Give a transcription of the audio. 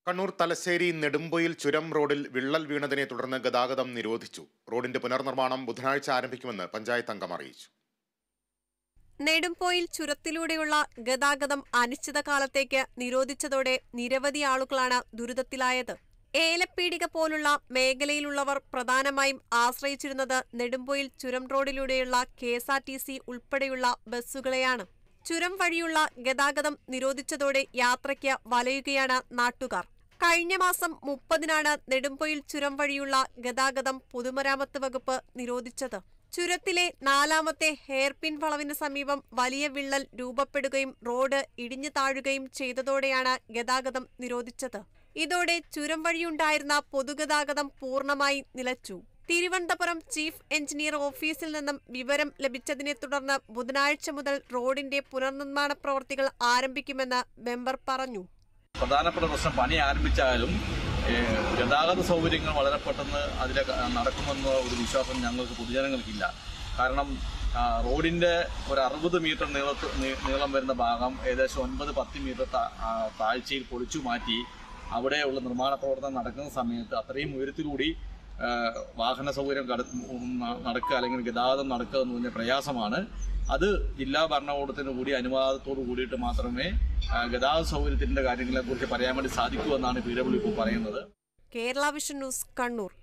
കണ്ണൂർ തലശ്ശേരി നെടുമ്പൊയിൽ ചുരം റോഡിൽ വിള്ളൽ വീണതിനെ തുടർന്ന് ഗതാഗതം നിരോധിച്ചു റോഡിന്റെ പുനർനിർമ്മാണം ബുധനാഴ്ച ആരംഭിക്കുമെന്ന് പഞ്ചായത്ത് അംഗം അറിയിച്ചു നെടുമ്പോയിൽ ചുരത്തിലൂടെയുള്ള ഗതാഗതം അനിശ്ചിതകാലത്തേക്ക് നിരോധിച്ചതോടെ നിരവധി ആളുകളാണ് ദുരിതത്തിലായത് ഏലപ്പീടിക പോലുള്ള മേഖലയിലുള്ളവർ പ്രധാനമായും ആശ്രയിച്ചിരുന്നത് നെടുമ്പോയിൽ ചുരം റോഡിലൂടെയുള്ള K S R T C ഉൾപ്പെടെയുള്ള ബസ്സുകളെയാണ് ചുരം വഴിയുള്ള ഗതാഗതം നിരോധിച്ചതോടെ യാത്രയ്ക്ക് വലയുകയാണ് നാട്ടുകാർ കഴിഞ്ഞ മാസം മുപ്പതിനാണ് നെടുമ്പൊയിൽ ചുരം വഴിയുള്ള ഗതാഗതം പൊതുമരാമത്ത് വകുപ്പ് നിരോധിച്ചത് ചുരത്തിലെ നാലാമത്തെ ഹെയർപിൻ വളവിന് സമീപം വലിയ വിള്ളൽ രൂപപ്പെടുകയും റോഡ് ഇടിഞ്ഞു താഴുകയും ചെയ്തതോടെയാണ് ഗതാഗതം നിരോധിച്ചത് ഇതോടെ ചുരം വഴിയുണ്ടായിരുന്ന പൊതുഗതാഗതം പൂർണ്ണമായി നിലച്ചു തിരുവനന്തപുരം ചീഫ് എഞ്ചിനീയർ ഓഫീസിൽ നിന്നും വിവരം ലഭിച്ചതിനെ തുടർന്ന് ബുധനാഴ്ച മുതൽ റോഡിന്റെ പുനർനിർമ്മാണ പ്രവൃത്തികൾ ആരംഭിക്കുമെന്ന് മെമ്പർ പറഞ്ഞു പ്രധാനപ്പെട്ട പ്രശ്നം പണി ആരംഭിച്ചാലും ഏഹ്, ഗതാഗത സൗകര്യങ്ങൾ വളരെ പെട്ടെന്ന് അതിലെ ക- നടക്കുമെന്ന ഒരു വിശ്വാസം ഞങ്ങൾക്ക് പൊതുജനങ്ങൾക്കില്ല കാരണം ആ, റോഡിന്റെ ഒരു അറുപത് മീറ്റർ നീളത്ത് നീ- നീളം വരുന്ന ഭാഗം ഏകദേശം ഒൻപത് പത്ത് മീറ്റർ താ- ആ, താഴ്ചയിൽ പൊളിച്ചു മാറ്റി അവിടെയുള്ള നിർമ്മാണ പ്രവർത്തനം നടക്കുന്ന സമയത്ത് അത്രയും ഉയരത്തിലൂടി ആ, വാഹന സൗകര്യം കട- ഉം, ന- നടക്കുക അല്ലെങ്കിൽ ഗതാഗതം നടക്കുക എന്ന് പറഞ്ഞ പ്രയാസമാണ് അത് ജില്ലാ ഭരണകൂടത്തിന് കൂടി അനുവാദത്തോട് കൂടിയിട്ട് മാത്രമേ ആ, ഗതാഗത സൗകര്യത്തിന്റെ കാര്യങ്ങളെ കുറിച്ച് പറയാൻ വേണ്ടി സാധിക്കൂ എന്നാണ് പി ഡബ്ല്യു ഇപ്പോൾ പറയുന്നത് കേരള വിഷൻ ന്യൂസ് കണ്ണൂർ